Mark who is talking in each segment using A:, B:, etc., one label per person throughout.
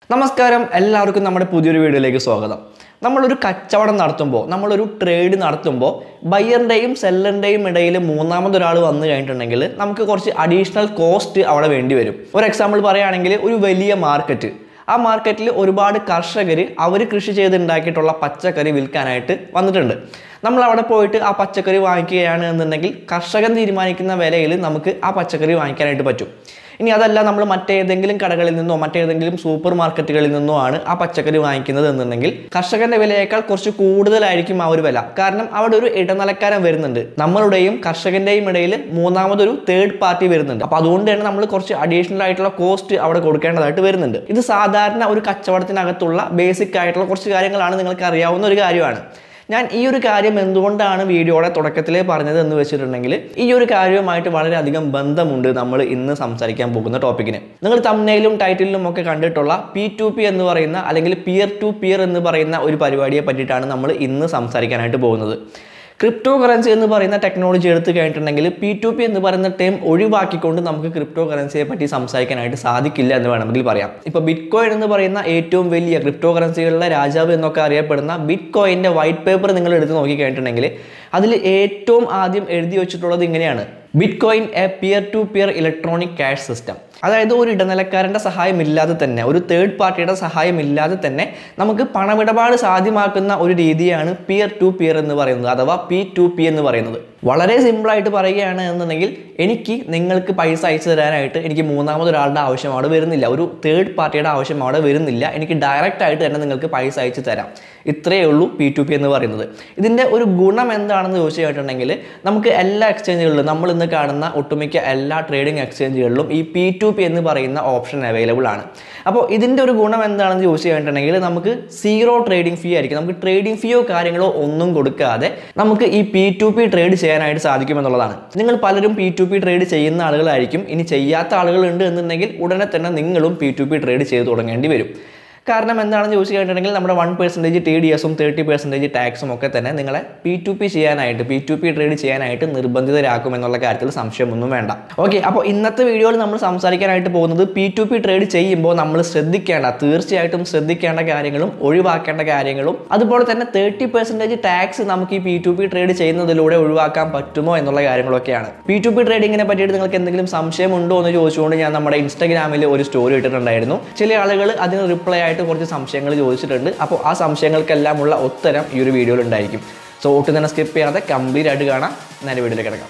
A: നമസ്കാരം എല്ലാവർക്കും നമ്മുടെ പുതിയൊരു വീഡിയോയിലേക്ക് സ്വാഗതം നമ്മളൊരു കച്ചവടം നടത്തുമ്പോൾ നമ്മളൊരു ട്രേഡ് നടത്തുമ്പോൾ ബയ്യറിൻ്റെയും സെല്ലറിൻ്റെയും ഇടയിൽ മൂന്നാമതൊരാൾ വന്നു കഴിഞ്ഞിട്ടുണ്ടെങ്കിൽ നമുക്ക് കുറച്ച് അഡീഷണൽ കോസ്റ്റ് അവിടെ വേണ്ടി വരും ഒരു എക്സാമ്പിൾ പറയുകയാണെങ്കിൽ ഒരു വലിയ മാർക്കറ്റ് ആ മാർക്കറ്റിൽ ഒരുപാട് കർഷകർ അവർ കൃഷി ചെയ്തുണ്ടാക്കിയിട്ടുള്ള പച്ചക്കറി വിൽക്കാനായിട്ട് വന്നിട്ടുണ്ട് നമ്മൾ അവിടെ പോയിട്ട് ആ പച്ചക്കറി വാങ്ങിക്കുകയാണ് എന്നുണ്ടെങ്കിൽ കർഷകൻ തീരുമാനിക്കുന്ന വിലയിൽ നമുക്ക് ആ പച്ചക്കറി വാങ്ങിക്കാനായിട്ട് പറ്റും ഇനി അതല്ല നമ്മൾ മറ്റേതെങ്കിലും കടകളിൽ നിന്നോ മറ്റേതെങ്കിലും സൂപ്പർ മാർക്കറ്റുകളിൽ നിന്നോ ആണ് ആ പച്ചക്കറി വാങ്ങിക്കുന്നത് എന്നുണ്ടെങ്കിൽ കർഷകന്റെ വിലയേക്കാൾ കുറച്ച് കൂടുതലായിരിക്കും ആ ഒരു വില കാരണം അവിടെ ഒരു ഇടനിലക്കാരൻ വരുന്നുണ്ട് നമ്മളുടെയും കർഷകന്റെയും ഇടയിൽ മൂന്നാമതൊരു തേർഡ് പാർട്ടി വരുന്നുണ്ട് അപ്പൊ അതുകൊണ്ട് തന്നെ നമ്മൾ കുറച്ച് അഡീഷണൽ ആയിട്ടുള്ള കോസ്റ്റ് അവിടെ കൊടുക്കേണ്ടതായിട്ട് വരുന്നുണ്ട് ഇത് സാധാരണ ഒരു കച്ചവടത്തിനകത്തുള്ള ബേസിക് ആയിട്ടുള്ള കുറച്ച് കാര്യങ്ങളാണ് നിങ്ങൾക്ക് അറിയാവുന്ന ഒരു കാര്യമാണ് ഞാൻ ഈ ഒരു കാര്യം എന്തുകൊണ്ടാണ് വീഡിയോയുടെ തുടക്കത്തിലേ പറഞ്ഞത് എന്ന് വെച്ചിട്ടുണ്ടെങ്കിൽ ഈ ഒരു കാര്യവുമായിട്ട് വളരെയധികം ബന്ധമുണ്ട് നമ്മൾ ഇന്ന് സംസാരിക്കാൻ പോകുന്ന ടോപ്പിക്കിന് നിങ്ങൾ തമ്നയിലും ടൈറ്റിലും ഒക്കെ കണ്ടിട്ടുള്ള പി ടു പി എന്ന് പറയുന്ന അല്ലെങ്കിൽ പിയർ ടു പിയർ എന്ന് പറയുന്ന ഒരു പരിപാടിയെ പറ്റിയിട്ടാണ് നമ്മൾ ഇന്ന് സംസാരിക്കാനായിട്ട് പോകുന്നത് ക്രിപ്റ്റോ കറൻസി എന്ന് പറയുന്ന ടെക്നോളജി എടുത്തു കഴിഞ്ഞിട്ടുണ്ടെങ്കിൽ പി ടു പി എന്ന് പറയുന്ന ടൈം ഒഴിവാക്കിക്കൊണ്ട് നമുക്ക് ക്രിപ്റ്റോ കറൻസിയെ പറ്റി സംസാരിക്കാനായിട്ട് സാധിക്കില്ല എന്ന് വേണമെങ്കിൽ പറയാം ഇപ്പോൾ ബിറ്റ് കോയിൻ എന്ന് പറയുന്ന ഏറ്റവും വലിയ ക്രിപ്റ്റോ കറൻസികളുടെ രാജാവ് എന്നൊക്കെ അറിയപ്പെടുന്ന ബിറ്റ് കോയിൻ്റെ വൈറ്റ് പേപ്പർ നിങ്ങൾ എടുത്ത് നോക്കി കഴിഞ്ഞിട്ടുണ്ടെങ്കിൽ അതിൽ ഏറ്റവും ആദ്യം എഴുതി വെച്ചിട്ടുള്ളത് ഇങ്ങനെയാണ് bitcoin a peer to peer electronic cash system അതായത് ഒരു ഇടനിലക്കാരൻ്റെ സഹായമില്ലാതെ തന്നെ ഒരു തേർഡ് പാർട്ടിയുടെ സഹായമില്ലാതെ തന്നെ നമുക്ക് പണമിടപാട് സാധ്യമാക്കുന്ന ഒരു രീതിയാണ് പിയർ ടു പിയർ എന്ന് പറയുന്നത് അഥവാ പി ടു പി എന്ന് പറയുന്നത് വളരെ സിമ്പിളായിട്ട് പറയുകയാണ് എന്നുണ്ടെങ്കിൽ എനിക്ക് നിങ്ങൾക്ക് പൈസ അയച്ചു തരാനായിട്ട് എനിക്ക് മൂന്നാമതൊരാളുടെ ആവശ്യം അവിടെ വരുന്നില്ല ഒരു തേർഡ് പാർട്ടിയുടെ ആവശ്യം അവിടെ വരുന്നില്ല എനിക്ക് ഡയറക്റ്റ് ആയിട്ട് തന്നെ നിങ്ങൾക്ക് പൈസ അയച്ചു തരാം ഇത്രയേ ഉള്ളൂ പി ടു പി എന്ന് പറയുന്നത് ഇതിൻ്റെ ഒരു ഗുണം എന്താണെന്ന് ചോദിച്ചു കഴിഞ്ഞിട്ടുണ്ടെങ്കിൽ നമുക്ക് എല്ലാ എക്സ്ചേഞ്ചുകളിലും നമ്മൾ ഇന്ന് കാണുന്ന ഒട്ടുമിക്ക എല്ലാ ട്രേഡിംഗ് എക്സ്ചേഞ്ചുകളിലും ഈ പി ടു പി എന്ന് പറയുന്ന ഓപ്ഷൻ അവൈലബിൾ ആണ് അപ്പോൾ ഇതിൻ്റെ ഒരു ഗുണം എന്താണെന്ന് ചോദിച്ചു കഴിഞ്ഞിട്ടുണ്ടെങ്കിൽ നമുക്ക് സീറോ ട്രേഡിംഗ് ഫീ ആയിരിക്കും നമുക്ക് ട്രേഡിംഗ് ഫീയോ കാര്യങ്ങളോ ഒന്നും കൊടുക്കാതെ നമുക്ക് ഈ പി ടു പി ട്രേഡ് ചെയ്യാനായിട്ട് സാധിക്കും എന്നുള്ളതാണ് നിങ്ങൾ പലരും പി ടു പി ട്രേഡ് ചെയ്യുന്ന ആളുകളായിരിക്കും ഇനി ചെയ്യാത്ത ആളുകളുണ്ട് എന്നുണ്ടെങ്കിൽ ഉടനെ തന്നെ നിങ്ങളും പി ടു പി ട്രേഡ് ചെയ്ത് തുടങ്ങേണ്ടി വരും കാരണം എന്താണെന്ന് ചോദിച്ചു കഴിഞ്ഞിട്ടുണ്ടെങ്കിൽ നമ്മുടെ വൺ പെർസെൻറ്റേജ് ടി ഡി എസും തേർട്ടി പെർസെൻറ്റേജ് ടാക്സും ഒക്കെ തന്നെ നിങ്ങളെ പി ടു പി ചെയ്യാനായിട്ട് പി ടു പി ട്രേഡ് ചെയ്യാനായിട്ട് നിർബന്ധിതരാക്കും എന്നുള്ള കാര്യത്തിൽ സംശയമൊന്നും വേണ്ട ഓക്കെ അപ്പോൾ ഇന്നത്തെ വീഡിയോയിൽ നമ്മൾ സംസാരിക്കാനായിട്ട് പോകുന്നത് പി ടു പി ട്രേഡ് ചെയ്യുമ്പോൾ നമ്മൾ ശ്രദ്ധിക്കേണ്ട തീർച്ചയായിട്ടും ശ്രദ്ധിക്കേണ്ട കാര്യങ്ങളും ഒഴിവാക്കേണ്ട കാര്യങ്ങളും അതുപോലെ തന്നെ തേർട്ടി പെർസെൻറ്റേജ് ടാക്സ് നമുക്ക് ഈ പി ടു പി ട്രേഡ് ചെയ്യുന്നതിലൂടെ ഒഴിവാക്കാൻ പറ്റുമോ എന്നുള്ള കാര്യങ്ങളൊക്കെയാണ് പി ടു പി ട്രേഡിങ്ങിനെ പറ്റിയിട്ട് നിങ്ങൾക്ക് എന്തെങ്കിലും സംശയമുണ്ടോ എന്ന് ചോദിച്ചുകൊണ്ട് ഞാൻ നമ്മുടെ ഇൻസ്റ്റാഗ്രാമിൽ ഒരു സ്റ്റോറി ഇട്ടിട്ടുണ്ടായിരുന്നു ചില ആളുകൾ അതിന് റിപ്ലൈ ആയിട്ട് കുറച്ച് സംശയങ്ങൾ ചോദിച്ചിട്ടുണ്ട് അപ്പോൾ ആ സംശയങ്ങൾക്കെല്ലാം ഉള്ള ഉത്തരം ഈ ഒരു വീഡിയോയിൽ ഉണ്ടായിരിക്കും സോ ഒട്ടും തന്നെ സ്കിപ്പ് ചെയ്യാതെ കംപ്ലീറ്റ് ആയിട്ട് കാണാം നേരെ വീഡിയോയിലേക്ക് കിടക്കാം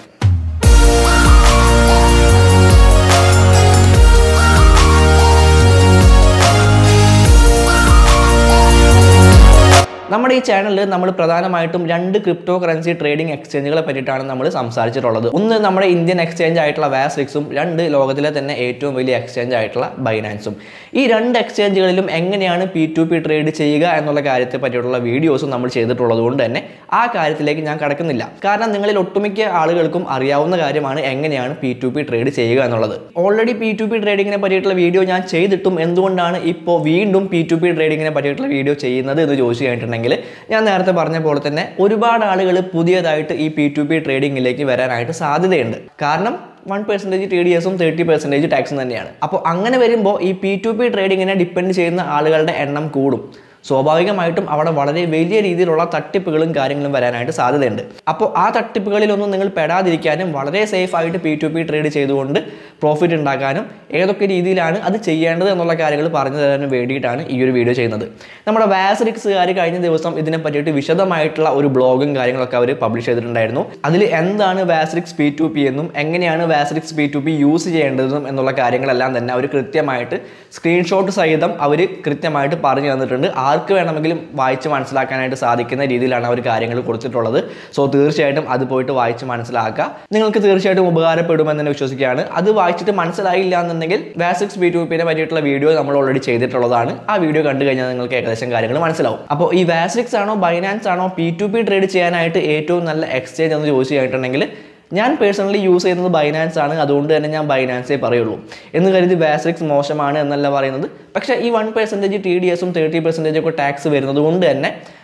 A: നമ്മുടെ ഈ ചാനലിൽ നമ്മൾ പ്രധാനമായിട്ടും രണ്ട് ക്രിപ്റ്റോ കറൻസി ട്രേഡിംഗ് എക്സ്ചേഞ്ചുകളെ പറ്റിയിട്ടാണ് നമ്മൾ സംസാരിച്ചിട്ടുള്ളത് ഒന്ന് നമ്മുടെ ഇന്ത്യൻ എക്സ്ചേഞ്ച് ആയിട്ടുള്ള വാസ്രിക്സും രണ്ട് ലോകത്തിലെ തന്നെ ഏറ്റവും വലിയ എക്സ്ചേഞ്ച് ആയിട്ടുള്ള ബൈനാൻസും ഈ രണ്ട് എക്സ്ചേഞ്ചുകളിലും എങ്ങനെയാണ് പി ടു പി ട്രേഡ് ചെയ്യുക എന്നുള്ള കാര്യത്തെ പറ്റിയിട്ടുള്ള വീഡിയോസും നമ്മൾ ചെയ്തിട്ടുള്ളത് കൊണ്ട് തന്നെ ആ കാര്യത്തിലേക്ക് ഞാൻ കടക്കുന്നില്ല കാരണം നിങ്ങളിൽ ഒട്ടുമിക്ക ആളുകൾക്കും അറിയാവുന്ന കാര്യമാണ് എങ്ങനെയാണ് പി ടു പി ട്രേഡ് ചെയ്യുക എന്നുള്ളത് ഓൾറെഡി പി ടു പി ട്രേഡിങ്ങിനെ പറ്റിയിട്ടുള്ള വീഡിയോ ഞാൻ ചെയ്തിട്ടും എന്തുകൊണ്ടാണ് ഇപ്പോൾ വീണ്ടും പി ടു പി ട്രേഡിങ്ങിനെ പറ്റിയിട്ടുള്ള വീഡിയോ ചെയ്യുന്നത് എന്ന് ചോദിച്ചു കഴിഞ്ഞിട്ടുണ്ടെങ്കിൽ ഞാൻ നേരത്തെ പറഞ്ഞ പോലെ തന്നെ ഒരുപാട് ആളുകൾ പുതിയതായിട്ട് ഈ പി ടു പി ട്രേഡിങ്ങിലേക്ക് വരാനായിട്ട് സാധ്യതയുണ്ട് കാരണം വൺ പെർസെൻറ്റേജ് ടി ഡി എസും തേർട്ടി പെർസെൻറ്റേജ് ടാക്സും തന്നെയാണ് അപ്പോൾ അങ്ങനെ വരുമ്പോൾ ഈ പി ടു പി ട്രേഡിങ്ങിനെ ഡിപ്പെൻഡ് ചെയ്യുന്ന ആളുകളുടെ എണ്ണം കൂടും സ്വാഭാവികമായിട്ടും അവിടെ വളരെ വലിയ രീതിയിലുള്ള തട്ടിപ്പുകളും കാര്യങ്ങളും വരാനായിട്ട് സാധ്യതയുണ്ട് അപ്പോൾ ആ തട്ടിപ്പുകളിലൊന്നും നിങ്ങൾ പെടാതിരിക്കാനും വളരെ സേഫ് ആയിട്ട് പി ടു പി ട്രേഡ് ചെയ്തുകൊണ്ട് പ്രോഫിറ്റ് ഉണ്ടാക്കാനും ഏതൊക്കെ രീതിയിലാണ് അത് ചെയ്യേണ്ടത് എന്നുള്ള കാര്യങ്ങൾ പറഞ്ഞു തരാനും വേണ്ടിയിട്ടാണ് ഈ ഒരു വീഡിയോ ചെയ്യുന്നത് നമ്മുടെ വാസറിക്സുകാർ കഴിഞ്ഞ ദിവസം ഇതിനെ പറ്റിയിട്ട് വിശദമായിട്ടുള്ള ഒരു ബ്ലോഗും കാര്യങ്ങളൊക്കെ അവർ പബ്ലിഷ് ചെയ്തിട്ടുണ്ടായിരുന്നു അതിൽ എന്താണ് വാസറിക്സ് പി ടു പി എന്നും എങ്ങനെയാണ് WazirX P to P use ചെയ്യേണ്ടതെന്നും എന്നുള്ള കാര്യങ്ങളെല്ലാം തന്നെ അവർ കൃത്യമായിട്ട് സ്ക്രീൻഷോട്ട് സഹിതം അവർ കൃത്യമായിട്ട് പറഞ്ഞു തന്നിട്ടുണ്ട് ആർക്ക് വേണമെങ്കിലും വായിച്ച് മനസ്സിലാക്കാനായിട്ട് സാധിക്കുന്ന രീതിയിലാണ് അവർ കാര്യങ്ങൾ കൊടുത്തിട്ടുള്ളത് സോ തീർച്ചയായിട്ടും അത് പോയിട്ട് വായിച്ച് മനസ്സിലാക്കുക നിങ്ങൾക്ക് തീർച്ചയായിട്ടും ഉപകാരപ്പെടുമെന്ന് തന്നെ വിശ്വസിക്കുകയാണ് അത് വായിച്ചിട്ട് മനസ്സിലായില്ല എന്നുണ്ടെങ്കിൽ വാസിക്സ് ബി ടു പിനെ പറ്റിയിട്ടുള്ള വീഡിയോ നമ്മൾ ഓൾറെഡി ചെയ്തിട്ടുള്ളതാണ് ആ വീഡിയോ കണ്ടു കഴിഞ്ഞാൽ നിങ്ങൾക്ക് ഏകദേശം കാര്യങ്ങൾ മനസ്സിലാവും അപ്പോൾ ഈ വാസിക്സ് ആണോ ബൈനാൻസ് ആണോ പി ടു പി ട്രേഡ് ചെയ്യാനായിട്ട് ഏറ്റവും നല്ല എക്സ്ചേഞ്ച് എന്ന് ചോദിച്ചു കഴിഞ്ഞിട്ടുണ്ടെങ്കിൽ ഞാൻ പേഴ്സണലി യൂസ് ചെയ്യുന്നത് ബൈനാൻസ് ആണ് അതുകൊണ്ട് തന്നെ ഞാൻ ബൈനാൻസേ പറയുള്ളൂ എന്ന് കരുതി വാസ്രിക്സ് മോശമാണ് എന്നല്ല പറയുന്നത് പക്ഷേ ഈ വൺ പെർസെൻറ്റേജ് ടി ഡി എസും തേർട്ടി പെർസെൻറ്റേജ് ഒക്കെ ടാക്സ് വരുന്നത് കൊണ്ട് തന്നെ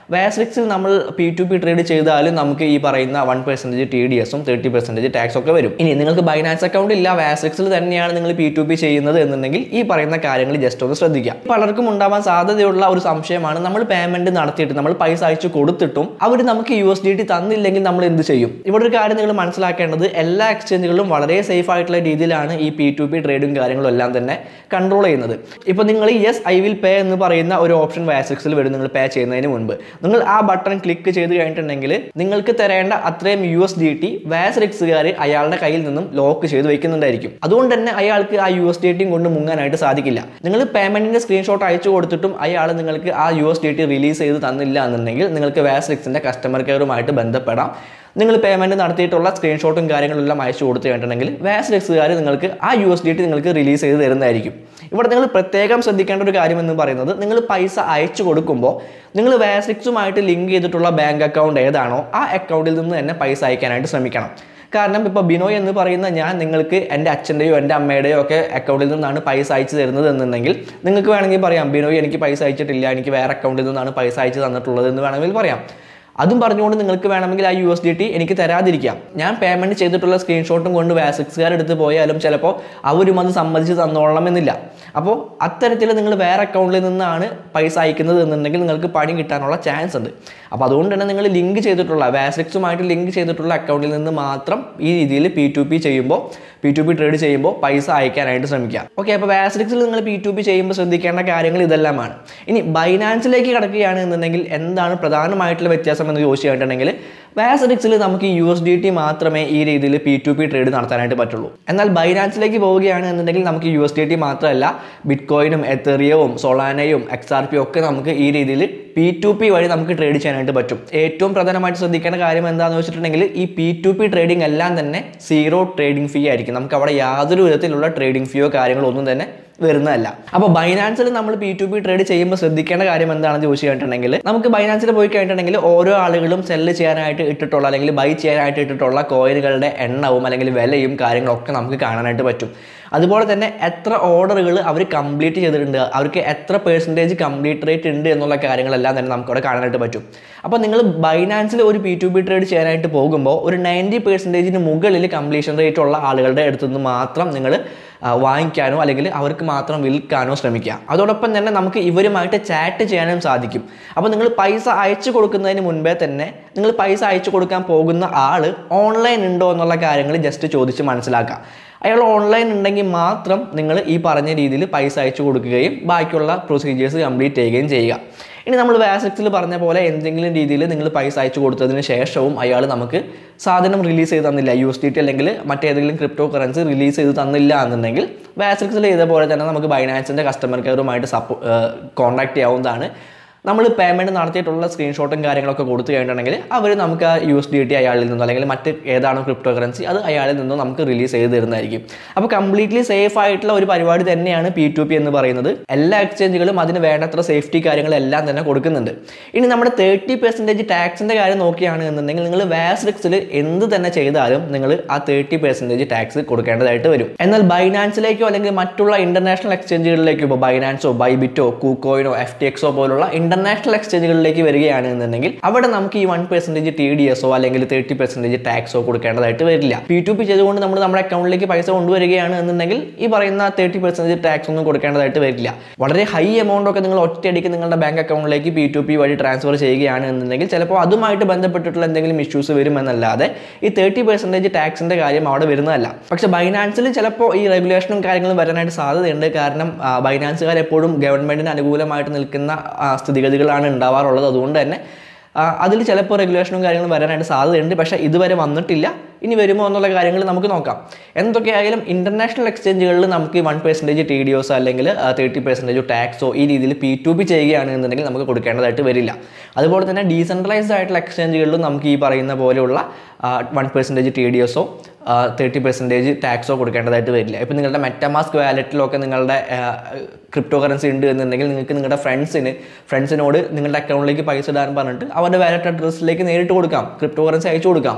A: വാസ്ട്രിക്സിൽ നമ്മൾ പി ടു പി ട്രേഡ് ചെയ്താലും നമുക്ക് ഈ പറയുന്ന വൺ പെർസെൻറ്റേജ് ടി ഡി എസും തേർട്ടി പെർസെൻറ്റേജ് ടാക്സ് ഒക്കെ വരും ഇനി നിങ്ങൾക്ക് ബൈനാൻസ് അക്കൗണ്ട് ഇല്ല വാസ്ട്രിക്സിൽ തന്നെയാണ് നിങ്ങൾ പി ടു പി ചെയ്യുന്നത് എന്നുണ്ടെങ്കിൽ ഈ പറയുന്ന കാര്യങ്ങൾ ജസ്റ്റ് ഒന്ന് ശ്രദ്ധിക്കുക പലർക്കും ഉണ്ടാവാൻ സാധ്യതയുള്ള ഒരു സംശയമാണ് നമ്മൾ പേയ്മെന്റ് നടത്തിയിട്ട് നമ്മൾ പൈസ അയച്ചു കൊടുത്തിട്ടും അവർ നമുക്ക് യു എസ് ഡി ടി തന്നില്ലെങ്കിൽ നമ്മൾ എന്ത് ചെയ്യും ഇവിടെ ഒരു കാര്യം നിങ്ങൾ മനസ്സിലാക്കേണ്ടത് എല്ലാ എക്സ്ചേഞ്ചുകളിലും വളരെ സേഫ് ആയിട്ടുള്ള രീതിയിലാണ് ഈ പി ടു പി ട്രേഡും കാര്യങ്ങളും എല്ലാം തന്നെ കൺട്രോൾ ചെയ്യുന്നത് ഇപ്പോൾ നിങ്ങൾ യെസ് ഐ വിൽ പേ എന്ന് പറയുന്ന ഒരു ഓപ്ഷൻ വാസിക്സിൽ വരും നിങ്ങൾ പേ ചെയ്യുന്നതിന് മുൻപ് നിങ്ങൾ ആ ബട്ടൺ ക്ലിക്ക് ചെയ്ത് കഴിഞ്ഞിട്ടുണ്ടെങ്കിൽ നിങ്ങൾക്ക് തരേണ്ട അത്രയും യു എസ് ഡി ടി വാസ്റിക്സുകാർ അയാളുടെ കയ്യിൽ നിന്നും ലോക്ക് ചെയ്ത് വെക്കുന്നുണ്ടായിരിക്കും അതുകൊണ്ട് തന്നെ അയാൾക്ക് ആ യു എസ് ഡി ടിയും കൊണ്ട് മുങ്ങാനായിട്ട് സാധിക്കില്ല നിങ്ങൾ പേയ്മെന്റിന്റെ സ്ക്രീൻഷോട്ട് അയച്ചു കൊടുത്തിട്ടും അയാൾ നിങ്ങൾക്ക് ആ U S D T release ചെയ്ത് തന്നില്ല എന്നുണ്ടെങ്കിൽ നിങ്ങൾക്ക് വാസ്റിക്സിന്റെ കസ്റ്റമർ കെയറുമായിട്ട് ബന്ധപ്പെടാം നിങ്ങൾ പേയ്മെന്റ് നടത്തിയിട്ടുള്ള സ്ക്രീൻഷോട്ടും കാര്യങ്ങളെല്ലാം അയച്ചു കൊടുത്തു കഴിഞ്ഞിട്ടുണ്ടെങ്കിൽ വാസ്റിക്സുകാർ നിങ്ങൾക്ക് ആ യു എസ് ഡി ടി നിങ്ങൾക്ക് റിലീസ് ചെയ്ത് തരുന്നതായിരിക്കും ഇവിടെ നിങ്ങൾ പ്രത്യേകം ശ്രദ്ധിക്കേണ്ട ഒരു കാര്യം എന്ന് പറയുന്നത് നിങ്ങൾ പൈസ അയച്ചു കൊടുക്കുമ്പോൾ നിങ്ങൾ വാസ്റിക്സുമായിട്ട് ലിങ്ക് ചെയ്തിട്ടുള്ള ബാങ്ക് അക്കൗണ്ട് ഏതാണോ ആ അക്കൗണ്ടിൽ നിന്ന് തന്നെ പൈസ അയക്കാനായിട്ട് ശ്രമിക്കണം കാരണം ഇപ്പോൾ ബിനോയ് എന്ന് പറയുന്ന ഞാൻ നിങ്ങൾക്ക് എൻ്റെ അച്ഛൻ്റെയോ എൻ്റെ അമ്മയുടെയോ ഒക്കെ അക്കൗണ്ടിൽ നിന്നാണ് പൈസ അയച്ചു തരുന്നത് എന്നുണ്ടെങ്കിൽ നിങ്ങൾക്ക് വേണമെങ്കിൽ പറയാം ബിനോയ് എനിക്ക് പൈസ അയച്ചിട്ടില്ല എനിക്ക് വേറെ അക്കൗണ്ടിൽ നിന്നാണ് പൈസ അയച്ചു തന്നിട്ടുള്ളത് എന്ന് വേണമെങ്കിൽ പറയാം അതും പറഞ്ഞുകൊണ്ട് നിങ്ങൾക്ക് വേണമെങ്കിൽ ആ യു എസ് ഡി ടി എനിക്ക് തരാതിരിക്കാം ഞാൻ പേയ്മെൻറ്റ് ചെയ്തിട്ടുള്ള സ്ക്രീൻഷോട്ടും കൊണ്ട് വാസിക്സുകാർ എടുത്ത് പോയാലും ചിലപ്പോൾ അവരും അത് സമ്മതിച്ച് തന്നോളണമെന്നില്ല അപ്പോൾ അത്തരത്തിൽ നിങ്ങൾ വേറെ അക്കൗണ്ടിൽ നിന്നാണ് പൈസ അയക്കുന്നത് എന്നുണ്ടെങ്കിൽ നിങ്ങൾക്ക് പണി കിട്ടാനുള്ള ചാൻസ് ഉണ്ട് അപ്പോൾ അതുകൊണ്ട് തന്നെ നിങ്ങൾ ലിങ്ക് ചെയ്തിട്ടുള്ള വാസിക്സുമായിട്ട് ലിങ്ക് ചെയ്തിട്ടുള്ള അക്കൗണ്ടിൽ നിന്ന് മാത്രം ഈ രീതിയിൽ പി ടു പി ചെയ്യുമ്പോൾ പി ടു പി ട്രേഡ് ചെയ്യുമ്പോൾ പൈസ അയക്കാനായിട്ട് ശ്രമിക്കുക ഓക്കെ അപ്പോൾ വാസ്ട്രിക്സിൽ നിങ്ങൾ പി ടു പി ചെയ്യുമ്പോൾ ശ്രദ്ധിക്കേണ്ട കാര്യങ്ങൾ ഇതെല്ലാമാണ് ഇനി ബൈനാൻസിലേക്ക് കിടക്കുകയാണ് എന്നുണ്ടെങ്കിൽ എന്താണ് പ്രധാനമായിട്ടുള്ള വ്യത്യാസം എന്ന് ചോദിച്ചു കഴിഞ്ഞിട്ടുണ്ടെങ്കിൽ വാസ്ട്രിക്സിൽ നമുക്ക് യു എസ് ഡി ടി മാത്രമേ ഈ രീതിയിൽ പി ടു പി ട്രേഡ് നടത്താനായിട്ട് പറ്റുള്ളൂ എന്നാൽ ബൈനാൻസിലേക്ക് പോവുകയാണ് എന്നുണ്ടെങ്കിൽ നമുക്ക് യു എസ് ഡി ടി മാത്രമല്ല ബിറ്റ് കോയിനും എത്തേറിയവും സൊളാനയും എക്സ് ആർ പി ഒക്കെ നമുക്ക് ഈ രീതിയിൽ പി ടു പി വഴി നമുക്ക് ട്രേഡ് ചെയ്യാനായിട്ട് പറ്റും ഏറ്റവും പ്രധാനമായിട്ട് ശ്രദ്ധിക്കേണ്ട കാര്യം എന്താണെന്ന് വെച്ചിട്ടുണ്ടെങ്കിൽ ഈ പി ടു പി ട്രേഡിംഗ് എല്ലാം തന്നെ സീറോ ട്രേഡിംഗ് ഫീ ആയിരിക്കും നമുക്ക് അവിടെ യാതൊരു വിധത്തിലുള്ള ട്രേഡിംഗ് ഫീയോ കാര്യങ്ങളോ ഒന്നും തന്നെ വരുന്നതല്ല അപ്പോൾ ബൈനാൻസിൽ നമ്മൾ പി ടു പി ട്രേഡ് ചെയ്യുമ്പോൾ ശ്രദ്ധിക്കേണ്ട കാര്യം എന്താണെന്ന് ചോദിച്ചു കഴിഞ്ഞിട്ടുണ്ടെങ്കിൽ നമുക്ക് ബൈനാൻസിൽ പോയി കഴിഞ്ഞിട്ടുണ്ടെങ്കിൽ ഓരോ ആളുകളും സെല്ല് ചെയ്യാനായിട്ട് ഇട്ടിട്ടുള്ള അല്ലെങ്കിൽ ബൈ ചെയ്യാനായിട്ട് ഇട്ടിട്ടുള്ള കോയിനുകളുടെ എണ്ണവും അല്ലെങ്കിൽ വിലയും കാര്യങ്ങളൊക്കെ നമുക്ക് കാണാനായിട്ട് പറ്റും അതുപോലെ തന്നെ എത്ര ഓർഡറുകൾ അവർ കംപ്ലീറ്റ് ചെയ്തിട്ടുണ്ട് അവർക്ക് എത്ര പേഴ്സൻറ്റേജ് കംപ്ലീറ്റ് റേറ്റ് ഉണ്ട് എന്നുള്ള കാര്യങ്ങളെല്ലാം തന്നെ നമുക്ക് അവിടെ കാണാനായിട്ട് പറ്റും അപ്പോൾ നിങ്ങൾ ബൈനാൻസിൽ ഒരു പി ടു ബി ട്രേഡ് ചെയ്യാനായിട്ട് പോകുമ്പോൾ ഒരു നയൻറ്റി പേഴ്സൻറ്റേജിന് മുകളിൽ കംപ്ലീഷൻ റേറ്റ് ഉള്ള ആളുകളുടെ അടുത്ത് നിന്ന് മാത്രം നിങ്ങൾ വാങ്ങിക്കാനോ അല്ലെങ്കിൽ അവർക്ക് മാത്രം വിൽക്കാനോ ശ്രമിക്കുക അതോടൊപ്പം തന്നെ നമുക്ക് ഇവരുമായിട്ട് ചാറ്റ് ചെയ്യാനും സാധിക്കും അപ്പോൾ നിങ്ങൾ പൈസ അയച്ചു കൊടുക്കുന്നതിന് മുൻപേ തന്നെ നിങ്ങൾ പൈസ അയച്ചു കൊടുക്കാൻ പോകുന്ന ആൾ ഓൺലൈൻ ഉണ്ടോ എന്നുള്ള കാര്യങ്ങൾ ജസ്റ്റ് ചോദിച്ച് മനസ്സിലാക്കുക അയാൾ ഓൺലൈൻ ഉണ്ടെങ്കിൽ മാത്രം നിങ്ങൾ ഈ പറഞ്ഞ രീതിയിൽ പൈസ അയച്ചു കൊടുക്കുകയും ബാക്കിയുള്ള പ്രൊസീജിയേഴ്സ് കംപ്ലീറ്റ് ചെയ്യുകയും ചെയ്യുക ഇനി നമ്മൾ വാസിക്സിൽ പറഞ്ഞ പോലെ എന്തെങ്കിലും രീതിയിൽ നിങ്ങൾ പൈസ അയച്ചു കൊടുത്തതിന് ശേഷവും അയാൾ നമുക്ക് സാധനം റിലീസ് ചെയ്ത് തന്നില്ല യു എസ് ഡി ടി അല്ലെങ്കിൽ മറ്റേതെങ്കിലും ക്രിപ്റ്റോ കറൻസി റിലീസ് ചെയ്ത് തന്നില്ല എന്നുണ്ടെങ്കിൽ വാസിക്സിൽ ചെയ്ത പോലെ തന്നെ നമുക്ക് ബൈനാൻസിൻ്റെ കസ്റ്റമർ കെയറുമായിട്ട് സപ്പോ കോൺടാക്ട് ചെയ്യാവുന്നതാണ് നമ്മൾ പേയ്മെൻറ്റ് നടത്തിയിട്ടുള്ള സ്ക്രീൻഷോട്ടും കാര്യങ്ങളൊക്കെ കൊടുത്തു കഴിഞ്ഞിട്ടുണ്ടെങ്കിൽ അവർ നമുക്ക് ആ യു എസ് ഡി ടി അയാളിൽ നിന്നോ അല്ലെങ്കിൽ മറ്റ് ഏതാണോ ക്രിപ്റ്റോ കറൻസി അത് അയാളിൽ നിന്നോ നമുക്ക് റിലീസ് ചെയ്ത് തരുന്നതായിരിക്കും അപ്പോൾ കംപ്ലീറ്റ്ലി സേഫ് ആയിട്ടുള്ള ഒരു പരിപാടി തന്നെയാണ് പി ടു പി എന്ന് പറയുന്നത് എല്ലാ എക്സ്ചേഞ്ചുകളും അതിന് വേണ്ടത്ര സേഫ്റ്റി കാര്യങ്ങളെല്ലാം തന്നെ കൊടുക്കുന്നുണ്ട് ഇനി നമ്മുടെ തേർട്ടി പെർസെൻറ്റേജ് ടാക്സിൻ്റെ കാര്യം നോക്കുകയാണ് എന്നുണ്ടെങ്കിൽ നിങ്ങൾ വാസ്റിക്സിൽ എന്ത് തന്നെ ചെയ്താലും നിങ്ങൾ ആ തേർട്ടി പെർസെൻറ്റേജ് ടാക്സ് കൊടുക്കേണ്ടതായിട്ട് വരും എന്നാൽ ബൈനാൻസിലേക്കോ അല്ലെങ്കിൽ മറ്റുള്ള ഇന്റർനാഷണൽ എക്സ്ചേഞ്ചുകളിലേക്കോ ഇപ്പോൾ ബൈനാൻസോ ബൈബിറ്റോ കൂക്കോയിനോ എഫ് ടി എക്സോ പോലുള്ള ഇന്റർനാഷണൽ എക്സ്ചേഞ്ചുകളിലേക്ക് വരികയാണ് എന്നുണ്ടെങ്കിൽ അവിടെ നമുക്ക് ഈ വൺ പെർസെൻറ്റേജ് ടി ഡി എസോ അല്ലെങ്കിൽ തേർട്ടി പെർസെൻറ്റേജ് ടാക്സോ കൊടുക്കേണ്ടതായിട്ട് വരില്ല പി ടു പി ചെയ്തുകൊണ്ട് നമ്മൾ നമ്മുടെ അക്കൗണ്ടിലേക്ക് പൈസ കൊണ്ടുവരികയാണ് എന്നുണ്ടെങ്കിൽ ഈ പറയുന്ന തേർട്ടി പെർസെൻറ്റേജ് ടാക്സ് ഒന്നും കൊടുക്കേണ്ടതായിട്ട് വരില്ല വളരെ ഹൈ എമൗണ്ട് ഒക്കെ നിങ്ങൾ ഒറ്റയടിക്ക് നിങ്ങളുടെ ബാങ്ക് അക്കൗണ്ടിലേക്ക് പി ടു പി വഴി ട്രാൻസ്ഫർ ചെയ്യുകയാണ് എന്നുണ്ടെങ്കിൽ ചിലപ്പോൾ അതുമായിട്ട് ബന്ധപ്പെട്ടിട്ടുള്ള എന്തെങ്കിലും ഇഷ്യൂസ് വരുമെന്നല്ലാതെ ഈ തേർട്ടി പെർസെൻറ്റേജ് ടാക്സിൻ്റെ കാര്യം അവിടെ വരുന്നതല്ല പക്ഷേ ബൈനാൻസിൽ ചിലപ്പോൾ ഈ റെഗുലേഷനും കാര്യങ്ങളും വരാനായിട്ട് സാധ്യതയുണ്ട് കാരണം ബൈനാൻസുകാർ എപ്പോഴും ഗവൺമെൻറ്റിന് അനുകൂലമായിട്ട് നിൽക്കുന്ന ആ, സ്ഥിതിഗതികളാണ് ഉണ്ടാവാറുള്ളത് അതുകൊണ്ട് തന്നെ അതിൽ ചിലപ്പോൾ റെഗുലേഷനും കാര്യങ്ങളും വരാനായിട്ട് സാധ്യതയുണ്ട് പക്ഷേ ഇതുവരെ വന്നിട്ടില്ല ഇനി വരുമോ എന്നുള്ള കാര്യങ്ങൾ നമുക്ക് നോക്കാം എന്തൊക്കെയായാലും ഇൻ്റർനാഷണൽ എക്സ്ചേഞ്ചുകളിൽ നമുക്ക് വൺ പെർസെൻറ്റേജ് ടി ഡി ഒസോ അല്ലെങ്കിൽ തേർട്ടി പെർസെൻറ്റേജ് ടാക്സോ ഈ രീതിയിൽ പി ടു പി ചെയ്യുകയാണ് എന്നുണ്ടെങ്കിൽ നമുക്ക് കൊടുക്കേണ്ടതായിട്ട് വരില്ല അതുപോലെ തന്നെ ഡീസെൻട്രലൈസ്ഡ് ആയിട്ടുള്ള എക്സ്ചേഞ്ചുകളിലും നമുക്ക് ഈ പറയുന്ന പോലെയുള്ള വൺ പെർസെൻറ്റേജ് ടി ഡി എസോ തേർട്ടി പെർസെൻറ്റേജ് ടാക്സോ കൊടുക്കേണ്ടതായിട്ട് വരില്ല ഇപ്പം നിങ്ങളുടെ മെറ്റമാസ്ക് വാലറ്റിലൊക്കെ നിങ്ങളുടെ ക്രിപ്റ്റോ കറൻസി ഉണ്ട് എന്നുണ്ടെങ്കിൽ നിങ്ങൾക്ക് നിങ്ങളുടെ ഫ്രണ്ട്സിന് ഫ്രണ്ട്സിനോട് നിങ്ങളുടെ അക്കൗണ്ടിലേക്ക് പൈസ ഇടാൻ പറഞ്ഞിട്ട് അവരുടെ വാലറ്റ് അഡ്രസ്സിലേക്ക് നേരിട്ട് കൊടുക്കാം ക്രിപ്റ്റോ കറൻസി അയച്ചു കൊടുക്കാം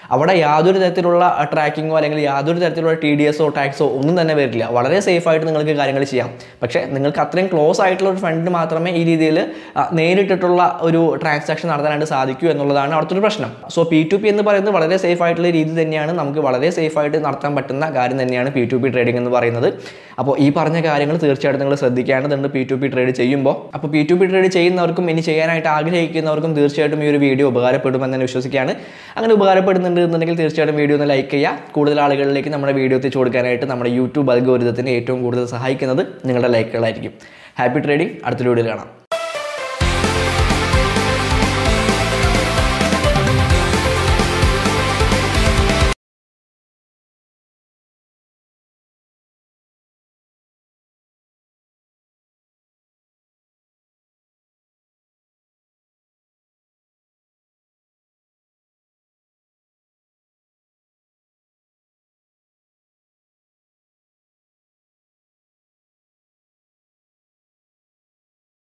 A: അവിടെ യാതൊരു തരത്തിലുള്ള ട്രാക്കിങ്ങോ അല്ലെങ്കിൽ യാതൊരു തരത്തിലുള്ള ടി ഡി എസോ ടാക്സോ ഒന്നും തന്നെ വരില്ല വളരെ സേഫ് ആയിട്ട് നിങ്ങൾക്ക് കാര്യങ്ങൾ ചെയ്യാം പക്ഷേ നിങ്ങൾക്ക് അത്രയും ക്ലോസ് ആയിട്ടുള്ള ഒരു ഫ്രണ്ടിന് മാത്രമേ ഈ രീതിയിൽ നേരിട്ടിട്ടുള്ള ഒരു ട്രാൻസാക്ഷൻ നടത്താനായിട്ട് സാധിക്കൂ എന്നുള്ളതാണ് അവിടുത്തെ ഒരു പ്രശ്നം സോ പി ടു പി എന്ന് പറയുന്നത് വളരെ സേഫ് ആയിട്ടുള്ള രീതി തന്നെയാണ് നമുക്ക് വളരെ സേഫ് ആയിട്ട് നടത്താൻ പറ്റുന്ന കാര്യം തന്നെയാണ് പി ടു പി ട്രേഡിംഗ് എന്ന് പറയുന്നത് അപ്പോൾ ഈ പറഞ്ഞ കാര്യങ്ങൾ തീർച്ചയായിട്ടും നിങ്ങൾ ശ്രദ്ധിക്കേണ്ടതുണ്ട് പി ടു പി ട്രേഡ് ചെയ്യുമ്പോൾ അപ്പോൾ പി ടു പി ട്രേഡ് ചെയ്യുന്നവർക്കും ഇനി ചെയ്യാനായിട്ട് ആഗ്രഹിക്കുന്നവർക്കും തീർച്ചയായിട്ടും ഈ ഒരു വീഡിയോ ഉപകാരപ്പെടുമെന്ന് തന്നെ വിശ്വസിക്കുകയാണ് അങ്ങനെ ഉപകാരപ്പെടുന്നുണ്ട് എന്നുണ്ടെങ്കിൽ തീർച്ചയായിട്ടും വീഡിയോ ഒന്ന് ലൈക്ക് ചെയ്യുക കൂടുതൽ ആളുകളിലേക്ക് നമ്മുടെ വീഡിയോ എത്തിച്ചു കൊടുക്കാനായിട്ട് നമ്മുടെ യൂട്യൂബ് അൽഗോരിതത്തിന് ഏറ്റവും കൂടുതൽ സഹായിക്കുന്നത് നിങ്ങളുടെ ലൈക്കുകളായിരിക്കും ഹാപ്പി ട്രേഡിംഗ് അടുത്ത വീഡിയോയിൽ കാണാം